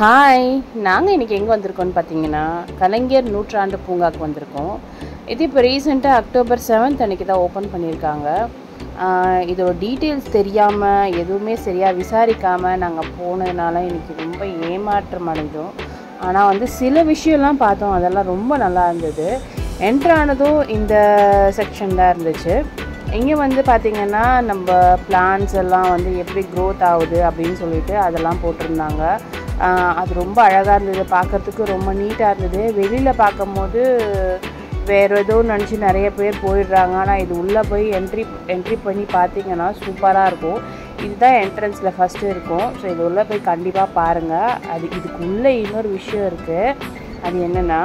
hi நாங்கள் இன்றைக்கி எங்கே வந்திருக்கோம்னு பார்த்தீங்கன்னா கலைஞர் நூற்றாண்டு பூங்காக்கு வந்திருக்கோம் இது இப்போ ரீசெண்டாக அக்டோபர் செவன்த் அன்றைக்கி தான் ஓப்பன் பண்ணியிருக்காங்க ஆஹ் இதோட டீட்டெயில்ஸ் தெரியாமல் எதுவுமே சரியாக விசாரிக்காமல் நாங்கள் போனதுனால இன்றைக்கி ரொம்ப ஏமாற்றம் அடைஞ்சோம் ஆனால் வந்து சில விஷயம்லாம் பார்த்தோம் அதெல்லாம் ரொம்ப நல்லா இருந்தது என்ட்ரானதும் இந்த செக்ஷன் தான் இருந்துச்சு இங்கே வந்து பார்த்திங்கன்னா நம்ம பிளான்ஸ் எல்லாம் வந்து எப்படி க்ரோத் ஆகுது அப்படின்னு சொல்லிட்டு அதெல்லாம் போட்டிருந்தாங்க ஆஹ் அது ரொம்ப அழகாக இருந்தது பார்க்கறதுக்கு ரொம்ப நீட்டாக இருந்தது வெளியில் பார்க்கும்போது வேறு ஏதோ நினச்சி நிறைய பேர் போயிடுறாங்க ஆனால் இது உள்ளே போய் என்ட்ரி என்ட்ரி பண்ணி பார்த்தீங்கன்னா சூப்பராக இருக்கும் இதுதான் என்ட்ரன்ஸில் ஃபஸ்ட்டு இருக்கும் ஸோ இது உள்ளே போய் கண்டிப்பாக பாருங்கள் அது இதுக்குள்ளே இன்னொரு விஷயம் இருக்குது அது என்னென்னா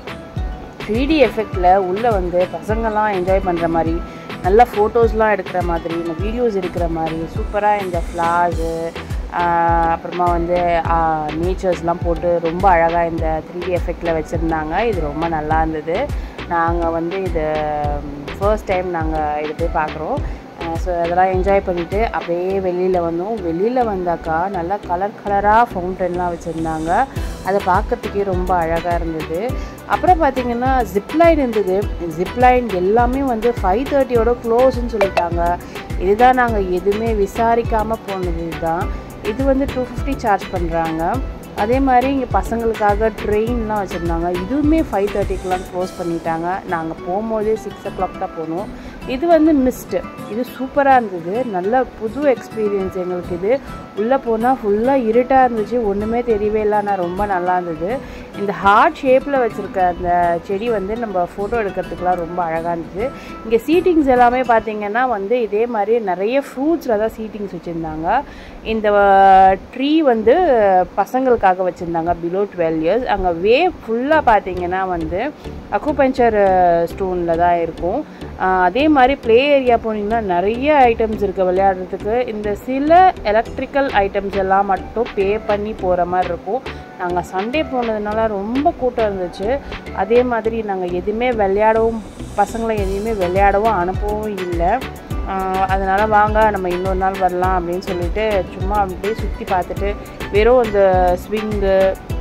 த்ரீ டி எஃபெக்டில் உள்ளே வந்து பசங்கள்லாம் என்ஜாய் பண்ணுற மாதிரி நல்ல ஃபோட்டோஸ்லாம் எடுக்கிற மாதிரி இந்த வீடியோஸ் எடுக்கிற மாதிரி சூப்பராக இந்த ஃப்ளார்ஸு அப்புறமா வந்து நேச்சர்ஸ்லாம் போட்டு ரொம்ப அழகாக இந்த த்ரீ டி எஃபெக்டில் வச்சுருந்தாங்க இது ரொம்ப நல்லா இருந்தது நாங்கள் வந்து இது ஃபர்ஸ்ட் டைம் நாங்கள் இது போய் பார்க்குறோம் ஸோ அதெல்லாம் என்ஜாய் பண்ணிவிட்டு அப்படியே வெளியில் வந்தோம் வெளியில் வந்தாக்கா நல்லா கலர் கலராக ஃபவுண்டன்லாம் வச்சுருந்தாங்க அதை பார்க்கறதுக்கே ரொம்ப அழகாக இருந்தது அப்புறம் பார்த்தீங்கன்னா ஜிப்லைன் இருந்தது ஜிப்லைன் எல்லாமே வந்து ஃபைவ் தேர்ட்டியோட க்ளோஸ்ன்னு சொல்லிட்டாங்க இதுதான் நாங்கள் எதுவுமே விசாரிக்காமல் போனது இதுதான் இது வந்து டூ ஃபிஃப்டி சார்ஜ் பண்ணுறாங்க அதே மாதிரி இங்கே பசங்களுக்காக ட்ரெயின்லாம் வச்சுருந்தாங்க இதுவுமே ஃபைவ் தேர்ட்டிக்கெலாம் க்ளோஸ் பண்ணிட்டாங்க நாங்கள் போகும்போதே சிக்ஸ் ஓ கிளாக் தான் போனோம் இது வந்து மிஸ்டு இது சூப்பராக இருந்தது நல்ல புது எக்ஸ்பீரியன்ஸ் எங்களுக்கு இது உள்ளே போனால் ஃபுல்லாக இருட்டாக இருந்துச்சு ஒன்றுமே தெரியவே இல்லை ஆனால் ரொம்ப நல்லா இருந்தது இந்த ஹார்ட் ஷேப்பில் வச்சுருக்க அந்த செடி வந்து நம்ம ஃபோட்டோ எடுக்கிறதுக்குலாம் ரொம்ப அழகாக இருந்தது இங்கே சீட்டிங்ஸ் எல்லாமே பார்த்திங்கன்னா வந்து இதே மாதிரி நிறைய ஃப்ரூட்ஸில் தான் சீட்டிங்ஸ் வச்சுருந்தாங்க இந்த ட்ரீ வந்து பசங்களுக்காக வச்சுருந்தாங்க பிலோ டுவெல் இயர்ஸ் அங்கே வே ஃபுல்லாக பார்த்தீங்கன்னா வந்து அக்குபஞ்சர் ஸ்டோனில் தான் இருக்கும் அதே மாதிரி ப்ளே ஏரியா போனீங்கன்னா நிறைய ஐட்டம்ஸ் இருக்குது விளையாடுறதுக்கு இந்த சில எலக்ட்ரிக்கல் ஐட்டம்ஸ் எல்லாம் மட்டும் பே பண்ணி போகிற மாதிரி இருக்கும் நாங்கள் சண்டே போனதுனால ரொம்ப கூட்டம் இருந்துச்சு அதே மாதிரி நாங்கள் எதுவுமே விளையாடவும் பசங்களை எதையுமே விளையாடவும் அனுப்பவும் இல்லை அதனால் வாங்க நம்ம இன்னொரு நாள் வரலாம் அப்படின்னு சொல்லிட்டு சும்மா அப்படியே சுற்றி பார்த்துட்டு வெறும் இந்த ஸ்விங்கு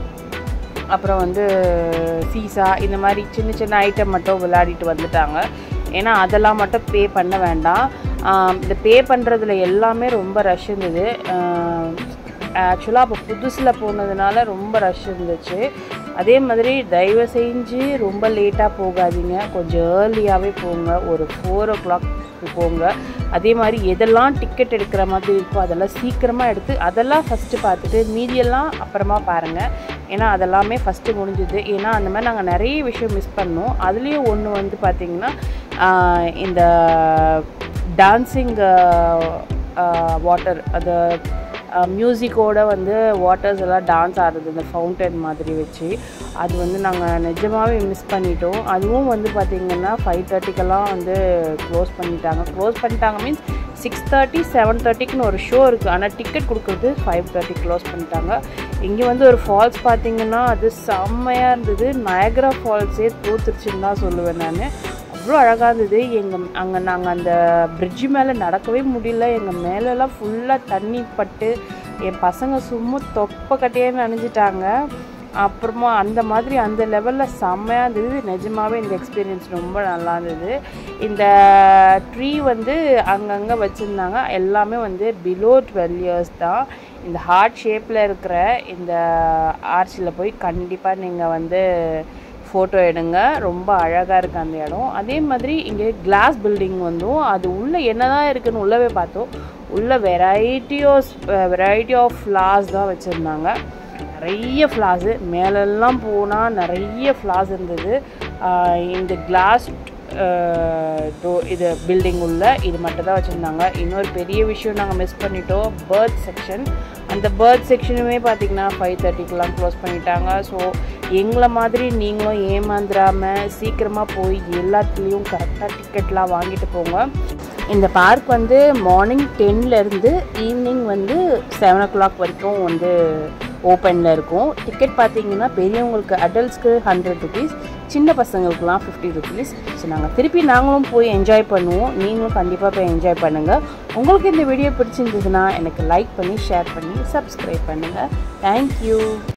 அப்புறம் வந்து சீசா இந்த மாதிரி சின்ன சின்ன ஐட்டம் மட்டும் விளையாடிட்டு வந்துட்டாங்க ஏன்னா அதெல்லாம் மட்டும் பே பண்ண வேண்டாம் இந்த பே பண்ணுறதுல எல்லாமே ரொம்ப ரஷ் இருந்தது ஆக்சுவலாக அப்போ புதுசில் போனதுனால ரொம்ப ரஷ் இருந்துச்சு அதே மாதிரி தயவு செஞ்சு ரொம்ப லேட்டாக போகாதீங்க கொஞ்சம் ஏர்லியாகவே போங்க ஒரு ஃபோர் ஓ கிளாக் போங்க அதே மாதிரி எதெல்லாம் டிக்கெட் எடுக்கிற மாதிரி இருக்கோ அதெல்லாம் சீக்கிரமாக எடுத்து அதெல்லாம் ஃபஸ்ட்டு பார்த்துட்டு மீதியெல்லாம் அப்புறமா பாருங்கள் ஏன்னா அதெல்லாமே ஃபஸ்ட்டு முடிஞ்சுது ஏன்னா அந்த மாதிரி நாங்கள் நிறைய விஷயம் மிஸ் பண்ணோம் அதுலேயும் ஒன்று வந்து பார்த்திங்கன்னா இந்த டான்ஸிங் வாட்டர் அது மியூசிக்கோட வந்து வாட்டர்ஸ் எல்லாம் டான்ஸ் ஆடுறது இந்த ஃபவுண்டன் மாதிரி வச்சு அது வந்து நாங்கள் நிஜமாகவே மிஸ் பண்ணிட்டோம் அதுவும் வந்து பார்த்திங்கன்னா ஃபைவ் தேர்ட்டிக்கெல்லாம் வந்து க்ளோஸ் பண்ணிட்டாங்க க்ளோஸ் பண்ணிட்டாங்க மீன்ஸ் சிக்ஸ் தேர்ட்டி செவன் தேர்ட்டிக்குன்னு ஒரு ஷோ இருக்குது ஆனால் டிக்கெட் கொடுக்குறது ஃபைவ் தேர்ட்டி க்ளோஸ் பண்ணிட்டாங்க இங்கே வந்து ஒரு ஃபால்ஸ் பார்த்திங்கன்னா அது செம்மையாக இருந்தது நயக்ரா ஃபால்ஸே தோத்துருச்சுன்னு தான் சொல்லுவேன் நான் அவ்வளோ அழகாக இருந்தது எங்கள் அங்கே நாங்கள் அந்த பிரிட்ஜு மேலே நடக்கவே முடியல எங்கள் மேலெல்லாம் ஃபுல்லாக தண்ணி பட்டு என் பசங்க சும்மா தொப்பை கட்டையே நனைஞ்சிட்டாங்க அப்புறமா அந்த மாதிரி அந்த லெவலில் செம்மையாக இருந்தது நிஜமாகவே இந்த எக்ஸ்பீரியன்ஸ் ரொம்ப நல்லா இருந்தது இந்த ட்ரீ வந்து அங்கங்கே வச்சுருந்தாங்க எல்லாமே வந்து பிலோ டுவெல் இயர்ஸ் தான் இந்த ஹார்ட் ஷேப்பில் இருக்கிற இந்த ஆர்ச்சில் போய் கண்டிப்பாக நீங்கள் வந்து ஃபோட்டோ எடுங்க ரொம்ப அழகாக இருக்குது அந்த இடம் அதே மாதிரி இங்கே கிளாஸ் பில்டிங் வந்தும் அது உள்ளே என்ன தான் இருக்குதுன்னு உள்ளவே பார்த்தோம் உள்ள variety of variety of flowers தான் வச்சுருந்தாங்க நிறைய ஃப்ளார்ஸு மேலெல்லாம் போனால் நிறைய ஃப்ளார்ஸ் இருந்தது இந்த கிளாஸ் டோ இது பில்டிங் உள்ள இது மட்டும் தான் வச்சுருந்தாங்க இன்னொரு பெரிய விஷயம் நாங்கள் மிஸ் பண்ணிட்டோம் பேர்த் செக்ஷன் அந்த பேர்த் செக்ஷனுமே பார்த்திங்கன்னா ஃபைவ் தேர்ட்டிக்கெலாம் க்ளோஸ் பண்ணிட்டாங்க ஸோ எங்களை மாதிரி நீங்களும் ஏமாந்துடாமல் சீக்கிரமாக போய் எல்லாத்துலேயும் கரெக்டாக டிக்கெட்லாம் வாங்கிட்டு போங்க இந்த பார்க் வந்து மார்னிங் டென்லேருந்து ஈவினிங் வந்து செவன் ஓ கிளாக் வரைக்கும் வந்து ஓப்பனில் இருக்கும் டிக்கெட் பார்த்தீங்கன்னா பெரியவங்களுக்கு அடல்ட்ஸ்க்கு ஹண்ட்ரட் ருபீஸ் சின்ன பசங்களுக்குலாம் ஃபிஃப்டி ருபீஸ் ஸோ நாங்கள் திருப்பி நாங்களும் போய் என்ஜாய் பண்ணுவோம் நீங்களும் கண்டிப்பாக போய் என்ஜாய் பண்ணுங்கள் உங்களுக்கு இந்த வீடியோ பிடிச்சிருந்ததுன்னா எனக்கு லைக் பண்ணி ஷேர் பண்ணி சப்ஸ்கிரைப் பண்ணுங்கள் தேங்க்யூ